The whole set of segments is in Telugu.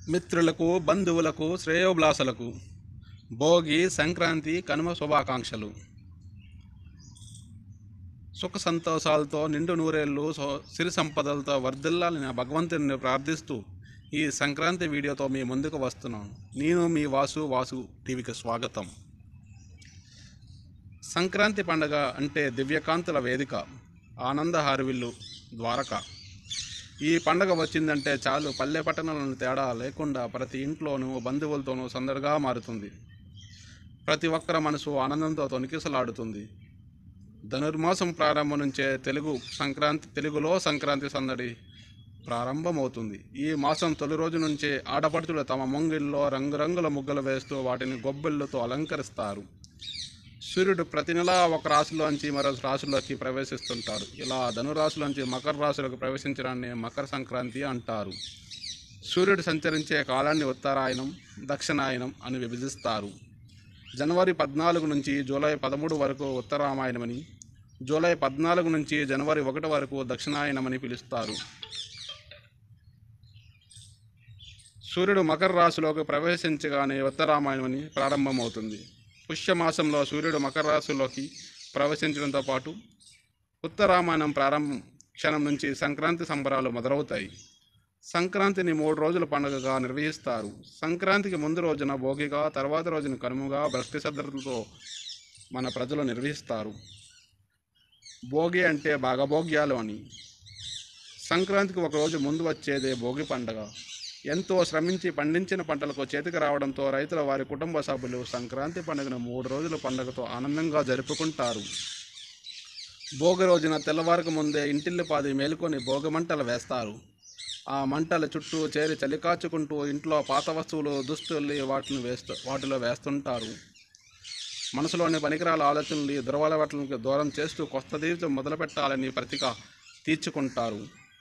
మిత్రులకు బంధువులకు శ్రేయోభిలాషులకు భోగి సంక్రాంతి కనుమ శుభాకాంక్షలు సుఖ సంతోషాలతో నిండు నూరేళ్ళు సో- సిరి సంపదలతో వర్ధిల్లాలని ఆ భగవంతుని ప్రార్థిస్తూ ఈ సంక్రాంతి వీడియోతో మీ ముందుకు వస్తున్నాను నేను మీ వాసు వాసు టీవీకి స్వాగతం సంక్రాంతి పండగ అంటే దివ్యకాంతుల వేదిక ఆనంద హారవిల్లు ద్వారక ఈ పండగ వచ్చిందంటే చాలు పల్లె పట్టణాలను తేడా లేకుండా ప్రతి ఇంట్లోనూ బంధువులతోనూ సందడిగా మారుతుంది ప్రతి ఒక్కరి మనసు ఆనందంతో తొనికిసలాడుతుంది ధనుర్మాసం ప్రారంభం నుంచే తెలుగు సంక్రాంతి తెలుగులో సంక్రాంతి సందడి ప్రారంభమవుతుంది ఈ మాసం తొలి రోజు నుంచే ఆడపడుచులు తమ మొంగిల్లో రంగురంగుల ముగ్గులు వేస్తూ వాటిని గొబ్బెళ్ళతో అలంకరిస్తారు సూర్యుడు ప్రతి నెల ఒక రాశిలోంచి మరో రాశిలోకి ప్రవేశిస్తుంటాడు ఇలా ధనురాశిలోంచి మకర రాశిలోకి ప్రవేశించడాన్ని మకర సంక్రాంతి అంటారు సూర్యుడు సంచరించే కాలాన్ని ఉత్తరాయణం దక్షిణాయనం అని విభజిస్తారు జనవరి పద్నాలుగు నుంచి జూలై పదమూడు వరకు ఉత్తరామాయణమని జూలై పద్నాలుగు నుంచి జనవరి ఒకటి వరకు దక్షిణాయనమని పిలుస్తారు సూర్యుడు మకర రాశిలోకి ప్రవేశించగానే ఉత్తరామాయణమని ప్రారంభమవుతుంది పుష్యమాసంలో సూర్యుడు మకర రాశిలోకి ప్రవేశించడంతో పాటు ఉత్తరామాయణం ప్రారంభం క్షణం నుంచి సంక్రాంతి సంబరాలు మొదలవుతాయి సంక్రాంతిని మూడు రోజుల పండుగగా నిర్వహిస్తారు సంక్రాంతికి ముందు రోజున భోగిగా తర్వాత రోజున కనుమగా భక్తి శ్రద్ధలతో మన ప్రజలు నిర్వహిస్తారు భోగి అంటే భాగభోగ్యాలు అని సంక్రాంతికి ఒక రోజు ముందు వచ్చేదే భోగి పండగ ఎంతో శ్రమించి పండించిన పంటలకు చేతికి రావడంతో రైతుల వారి కుటుంబ సభ్యులు సంక్రాంతి పండుగను మూడు రోజుల పండుగతో ఆనందంగా జరుపుకుంటారు భోగి రోజున తెల్లవారుకు ముందే ఇంటిల్లిపాది మేలుకొని భోగి మంటలు వేస్తారు ఆ మంటల చుట్టూ చేరి చలి కాచుకుంటూ ఇంట్లో పాత వస్తువులు దుస్తుల్ని వాటిని వేస్తూ వాటిలో వేస్తుంటారు మనసులోని పనికిరాల ఆలోచనలు దురవలవట్లకి దూరం చేస్తూ కొత్త జీవితం మొదలుపెట్టాలని ప్రతిక తీర్చుకుంటారు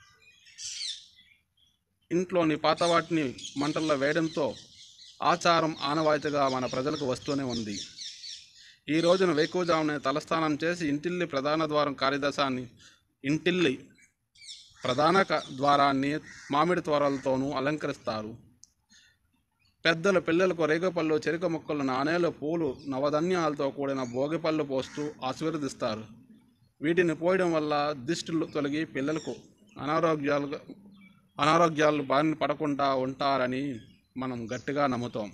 ఇంట్లోని పాత వాటిని మంటల్లో వేయడంతో ఆచారం ఆనవాయితీగా మన ప్రజలకు వస్తూనే ఉంది ఈ రోజున వేకువజామునే తలస్నానం చేసి ఇంటిల్లి ప్రధాన ద్వారం కార్యదశాన్ని ఇంటిల్లి ప్రధాన క- ద్వారాన్ని మామిడి త్వరలతోనూ అలంకరిస్తారు పెద్దలు పిల్లలకు రేగపళ్ళు చెరుకు మొక్కలు నాణేలు పూలు నవధాన్యాలతో కూడిన భోగిపళ్ళు పోస్తూ ఆశీర్వదిస్తారు వీటిని పోయడం వల్ల దిష్టిలు తొలగి పిల్లలకు అనారోగ్యాలు అనారోగ్యాలు బారిన పడకుండా ఉంటారని మనం గట్టిగా నమ్ముతాం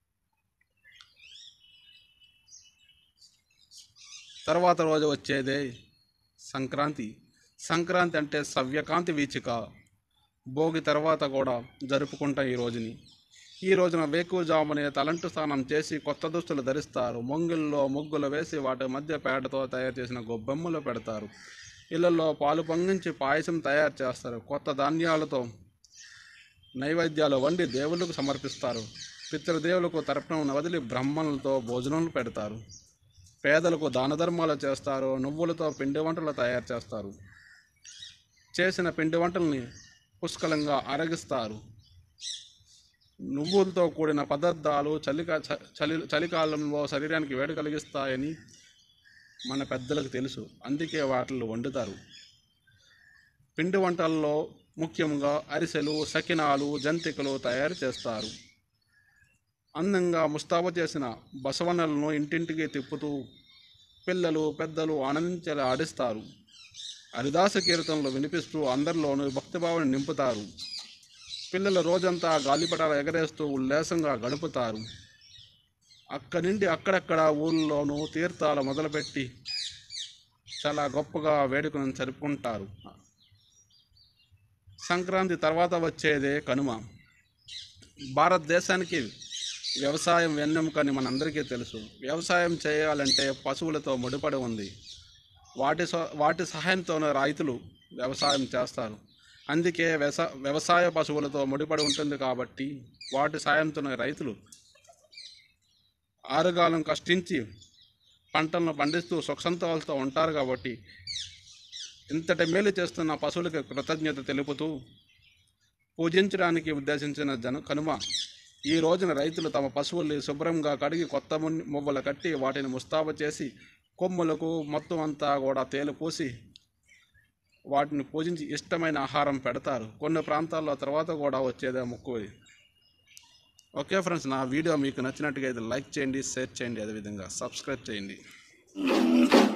తర్వాత రోజు వచ్చేదే సంక్రాంతి సంక్రాంతి అంటే సవ్యకాంతి వీచిక భోగి తర్వాత కూడా జరుపుకుంటాం ఈ రోజుని ఈ రోజున వేకువజామునే తలంటు స్నానం చేసి కొత్త దుస్తులు ధరిస్తారు మొంగిల్లో ముగ్గులు వేసి వాటి మధ్య పేడతో తయారు చేసిన గొబ్బెమ్మలు పెడతారు ఇళ్లలో పాలు పొంగించి పాయసం తయారు చేస్తారు కొత్త ధాన్యాలతో నైవేద్యాలు వండి దేవుళ్ళకు సమర్పిస్తారు పితృదేవులకు తర్పణం వదిలి బ్రహ్మణులతో భోజనాలు పెడతారు పేదలకు దాన ధర్మాలు చేస్తారు నువ్వులతో పిండి వంటలు తయారు చేస్తారు చేసిన పిండి వంటల్ని పుష్కలంగా అరగిస్తారు నువ్వులతో కూడిన పదార్థాలు చలిక చ- చలి చలికాలంలో శరీరానికి వేడి కలిగిస్తాయని మన పెద్దలకు తెలుసు అందుకే వాటిని వండుతారు పిండి వంటల్లో ముఖ్యంగా అరిసెలు సకినాలు జంతికలు తయారు చేస్తారు అందంగా ముస్తాబు చేసిన బసవన్నలను ఇంటింటికి తిప్పుతూ పిల్లలు పెద్దలు ఆనందించేలా ఆడిస్తారు హరిదాస కీర్తనలు వినిపిస్తూ అందరిలోనూ భక్తిభావాన్ని నింపుతారు పిల్లలు రోజంతా గాలిపటాలు ఎగరేస్తూ ఉల్లాసంగా గడుపుతారు అక్కడి నుండి అక్కడక్కడ ఊళ్ళోనూ తీర్థాలు మొదలుపెట్టి చాలా గొప్పగా వేడుకను జరుపుకుంటారు సంక్రాంతి తర్వాత వచ్చేదే కనుమ భారతదేశానికి వ్యవసాయం వెన్నెముకని మనందరికీ తెలుసు వ్యవసాయం చేయాలంటే పశువులతో ముడిపడి ఉంది వాటి స- వాటి సహాయంతోనే రైతులు వ్యవసాయం చేస్తారు అందుకే వ్యవస వ్యవసాయ పశువులతో ముడిపడి ఉంటుంది కాబట్టి వాటి సాయంతోనే రైతులు ఆరుగాలం కష్టించి పంటలను పండిస్తూ సుఖసంతోషాలతో ఉంటారు కాబట్టి ఇంతటి మేలు చేస్తున్న పశువులకు కృతజ్ఞత తెలుపుతూ పూజించడానికి ఉద్దేశించిన జన కనుమ ఈ రోజున రైతులు తమ పశువుల్ని శుభ్రంగా కడిగి కొత్త మున్- మువ్వలు కట్టి వాటిని ముస్తాబు చేసి కొమ్ములకు మొత్తం అంతా కూడా తేలు పూసి వాటిని పూజించి ఇష్టమైన ఆహారం పెడతారు కొన్ని ప్రాంతాల్లో తర్వాత కూడా వచ్చేదే మొక్కు ఇది. ఓకే ఫ్రెండ్స్ నా వీడియో మీకు నచ్చినట్టుగా అయితే లైక్ చేయండి షేర్ చేయండి అదేవిధంగా సబ్స్క్రైబ్ చేయండి